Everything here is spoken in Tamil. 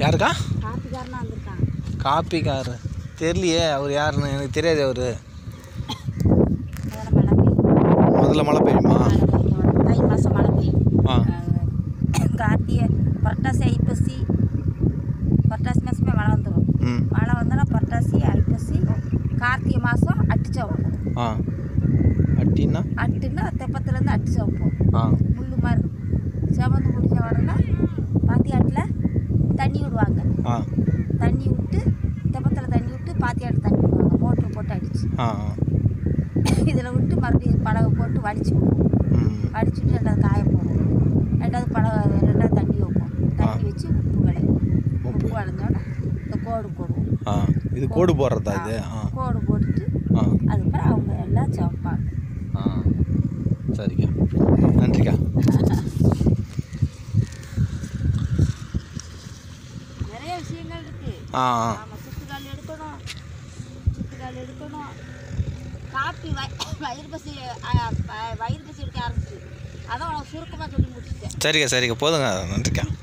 யாருக்கா காப்பிக்காரனா வந்திருக்கான் காப்பிக்காரு தெரியலையே அவர் யாருன்னு எனக்கு தெரியாது அவர் முதல்ல மழை பெய்யும் முதல்ல மழை பெய்யுமா மழை பெய்யும் தை மாதம் மழை பெய்யும் ஆ அஹ் கார்த்திகை புரட்டாசி ஐப்பசி புரட்டாசி மாதமே மழை வந்துடும் ம் மழை வந்தோன்னா புரட்டாசி ஐப்பசி கார்த்திகை மாதம் அட்டிச்சு வைப்போம் ஆ அட்டின்னா அட்டுன்னா தெப்பத்துலேருந்து அட்டிச்சு வைப்போம் ஆ முள்ளு மாதிரி இருக்கும் செவந்து முடிஞ்ச உடனே பாத்தியாட்டில் தண்ணி விடுவாங்க ஆ தண்ணி விட்டு தெப்பத்தில் தண்ணி விட்டு பாத்தியாட்டு தண்ணி விடுவாங்க மோட்ரு போட்டு அடிச்சு ஆ இதில் விட்டு மறுபடியும் படகு போட்டு வடிச்சு விடுவோம் ம் வடிச்சுட்டு ரெண்டாவது காய போடுவோம் ரெண்டாவது படகு ரெண்டாவது தண்ணி வைப்போம் தண்ணி வச்சு உப்பு விளையும் உப்பு விளைஞ்சோடனே இந்த கோடு போடுவோம் ஆ இது கோடு போடுறதா இது ஆ கோடு போட்டுட்டு ஆ அதுக்கப்புறம் அவங்க எல்லாம் சமைப்பாங்க ஆ சரிக்கா நன்றிக்கா நிறைய விஷயங்கள் இருக்குது ஆ ஆ ஆமாம் சுத்துக்கால் எடுக்கணும் சுத்துக்கால் எடுக்கணும் காப்பி வய வயிறு பசி அ, வ- வயிறு பசி எடுக்க ஆரம்பிச்சு அதான் உனக்கு சுருக்கமாக சொல்லி முடிச்சிட்டேன் சரிக்கா சரிக்கா போதுங்க நன்றிக்கா